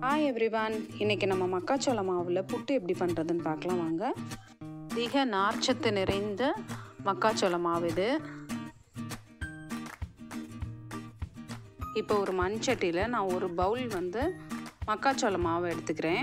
hi everyone இன்றைக்கி நம்ம மக்காச்சோள மாவில் புட்டு எப்படி பண்ணுறதுன்னு பார்க்கலாம் வாங்க அதிக நார்ச்சத்து நிறைந்த மக்காச்சோள மாவு இது இப்போ ஒரு மண் சட்டியில் நான் ஒரு பவுல் வந்து மக்காச்சோள மாவு எடுத்துக்கிறேன்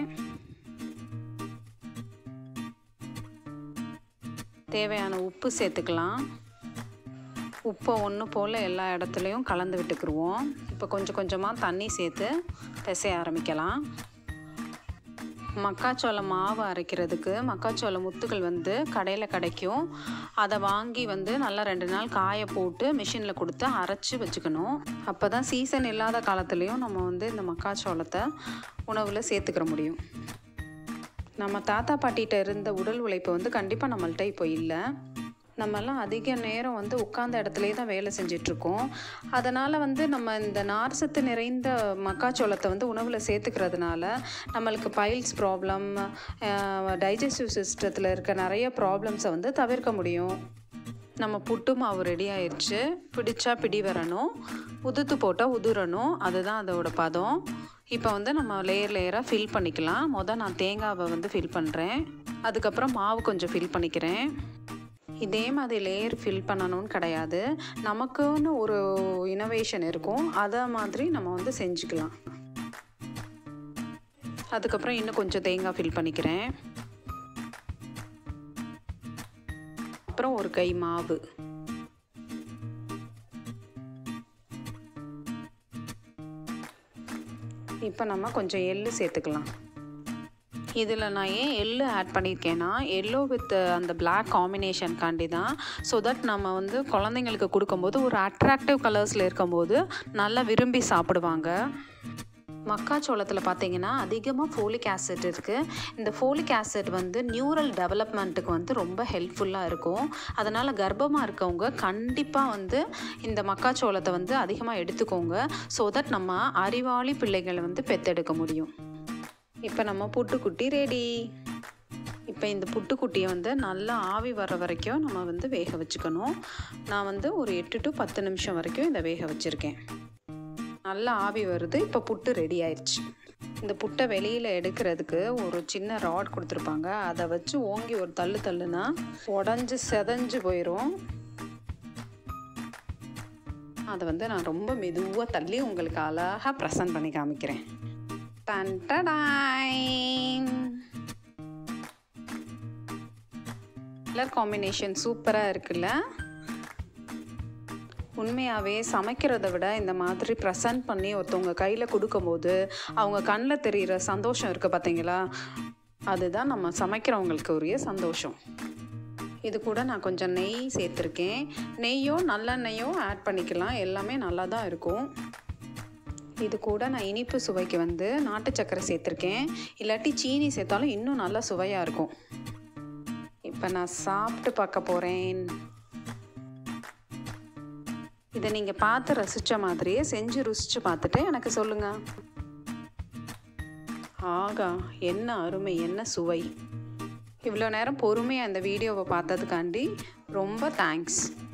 தேவையான உப்பு சேர்த்துக்கலாம் உப்பை ஒன்று போல் எல்லா இடத்துலையும் கலந்து விட்டுக்குருவோம் இப்போ கொஞ்சம் கொஞ்சமாக தண்ணி சேர்த்து பிசைய ஆரம்பிக்கலாம் மக்காச்சோள மாவு அரைக்கிறதுக்கு மக்காச்சோள முத்துகள் வந்து கடையில் கிடைக்கும் அதை வாங்கி வந்து நல்லா ரெண்டு நாள் காய போட்டு மிஷினில் கொடுத்து அரைச்சி வச்சுக்கணும் அப்போ தான் சீசன் இல்லாத காலத்துலேயும் நம்ம வந்து இந்த மக்காச்சோளத்தை உணவில் சேர்த்துக்கிற முடியும் நம்ம தாத்தா பாட்டிகிட்ட இருந்த உடல் உழைப்பு வந்து கண்டிப்பாக நம்மள்ட்ட இப்போ இல்லை நம்மெல்லாம் அதிக நேரம் வந்து உட்கார்ந்த இடத்துலையே தான் வேலை செஞ்சிட்ருக்கோம் அதனால் வந்து நம்ம இந்த நார்சத்து நிறைந்த மக்காச்சோளத்தை வந்து உணவில் சேர்த்துக்கிறதுனால நம்மளுக்கு பைல்ஸ் ப்ராப்ளம் டைஜஸ்டிவ் சிஸ்டத்தில் இருக்க நிறைய ப்ராப்ளம்ஸை வந்து தவிர்க்க முடியும் நம்ம புட்டு மாவு ரெடி ஆயிடுச்சு பிடிச்சா பிடி வரணும் உதுத்து போட்டால் உதுரணும் அதுதான் அதோட பதம் இப்போ வந்து நம்ம லேயர் லேயராக ஃபில் பண்ணிக்கலாம் மொதல் நான் தேங்காவை வந்து ஃபில் பண்ணுறேன் அதுக்கப்புறம் மாவு கொஞ்சம் ஃபில் பண்ணிக்கிறேன் இதே மாதிரி லேயர் ஃபில் பண்ணணும்னு கிடையாது நமக்குன்னு ஒரு இனோவேஷன் இருக்கும் அதை மாதிரி நம்ம வந்து செஞ்சுக்கலாம் அதுக்கப்புறம் இன்னும் கொஞ்சம் தேங்காய் ஃபில் பண்ணிக்கிறேன் அப்புறம் ஒரு கை மாவு இப்போ நம்ம கொஞ்சம் எள்ளு சேர்த்துக்கலாம் இதில் நான் ஏன் எள்ளு ஆட் பண்ணியிருக்கேன்னா எல்லோ வித் அந்த பிளாக் காம்பினேஷனுக்காண்டி தான் ஸோ தட் நம்ம வந்து குழந்தைங்களுக்கு கொடுக்கும்போது ஒரு அட்ராக்டிவ் கலர்ஸில் இருக்கும்போது நல்லா விரும்பி சாப்பிடுவாங்க மக்காச்சோளத்தில் பார்த்தீங்கன்னா அதிகமாக ஃபோலிக் ஆசிட் இருக்குது இந்த ஃபோலிக் ஆசிட் வந்து நியூரல் டெவலப்மெண்ட்டுக்கு வந்து ரொம்ப ஹெல்ப்ஃபுல்லாக இருக்கும் அதனால் கர்ப்பமாக இருக்கவங்க கண்டிப்பாக வந்து இந்த மக்காச்சோளத்தை வந்து அதிகமாக எடுத்துக்கோங்க ஸோ தட் நம்ம அறிவாளி பிள்ளைகளை வந்து பெத்தெடுக்க முடியும் இப்போ நம்ம புட்டுக்குட்டி ரெடி இப்போ இந்த புட்டுக்குட்டியை வந்து நல்லா ஆவி வர வரைக்கும் நம்ம வந்து வேக வச்சுக்கணும் நான் வந்து ஒரு எட்டு டு பத்து நிமிஷம் வரைக்கும் இதை வேக வச்சுருக்கேன் நல்லா ஆவி வருது இப்போ புட்டு ரெடி ஆயிடுச்சு இந்த புட்டை வெளியில் எடுக்கிறதுக்கு ஒரு சின்ன ராட் கொடுத்துருப்பாங்க அதை வச்சு ஓங்கி ஒரு தள்ளு தள்ளுனா உடஞ்சி செதஞ்சு போயிடும் அதை வந்து நான் ரொம்ப மெதுவாக தள்ளி உங்களுக்கு அழகாக ப்ரெசன்ட் பண்ணி காமிக்கிறேன் கலர் காம்பினேஷன் சூப்பராக இருக்குல்ல உண்மையாகவே சமைக்கிறத விட இந்த மாதிரி ப்ரெசன்ட் பண்ணி ஒருத்தவங்க கையில் கொடுக்கும்போது அவங்க கண்ணில் தெரிகிற சந்தோஷம் இருக்குது பார்த்தீங்களா அதுதான் நம்ம சமைக்கிறவங்களுக்கு உரிய சந்தோஷம் இது கூட நான் கொஞ்சம் நெய் சேர்த்துருக்கேன் நெய்யோ நல்லெண்ணெய்யோ ஆட் பண்ணிக்கலாம் எல்லாமே நல்லா தான் இருக்கும் இது கூட நான் இனிப்பு சுவைக்கு வந்து நாட்டு சக்கரை சேர்த்துருக்கேன் இல்லாட்டி சீனி சேர்த்தாலும் இன்னும் நல்லா சுவையாக இருக்கும் இப்போ நான் சாப்பிட்டு பார்க்க போகிறேன் இதை நீங்கள் பார்த்து ரசித்த மாதிரியே செஞ்சு ருசித்து பார்த்துட்டு எனக்கு சொல்லுங்கள் ஆகா என்ன அருமை என்ன சுவை இவ்வளோ நேரம் பொறுமையாக இந்த வீடியோவை பார்த்ததுக்காண்டி ரொம்ப தேங்க்ஸ்